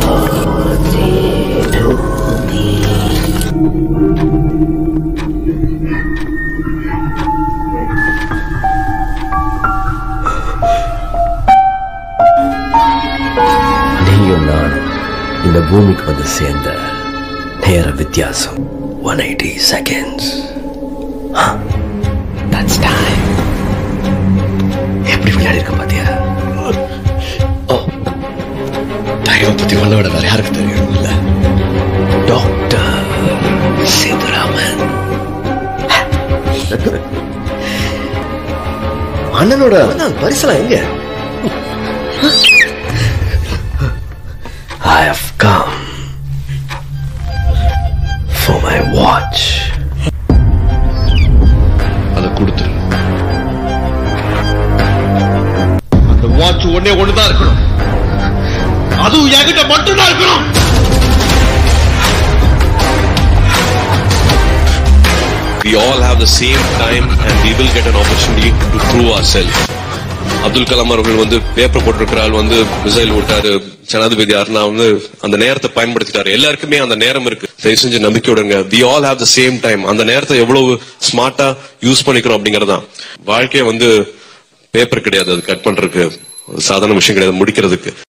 நீயும் நானும் இந்த பூமிக்கு வந்து சேர்ந்த நேர வித்தியாசம் one eighty seconds that's time எப்படி விளையாடி இருக்க பாத்தியா ஓ டைம் பத்தி ஒன்ன விட வேற யாருக்கு தெரியும் இல்ல டாக்டர் சேதுராமன் அண்ணனோட பரிசலாம் எங்க I have come for my watch. அதை கொடுத்துரு அந்த வாட்ச் ஒன்னே ஒண்ணுதான் இருக்கணும் அதுவும் என்கிட்ட மட்டும்தான் இருக்கணும் we all have the same time and we will get an opportunity to prove ourselves. Abdul Kalam அவர்கள் வந்து பேப்பர் போட்டிருக்கிற ஆள் வந்து மிசைல் விட்டாரு ஜனாதிபதி யாருன்னா வந்து அந்த நேரத்தை பயன்படுத்திட்டாரு எல்லாருக்குமே அந்த நேரம் இருக்கு தயவு செஞ்சு நம்பிக்கையோடுங்க we all have the same time அந்த நேரத்தை எவ்வளவு ஸ்மார்ட்டா யூஸ் பண்ணிக்கிறோம் அப்படிங்கறதுதான் வாழ்க்கைய வந்து பேப்பர் கிடையாது அது கட் பண்றதுக்கு சாதாரண விஷயம் கிடையாது முடிக்கிறதுக்கு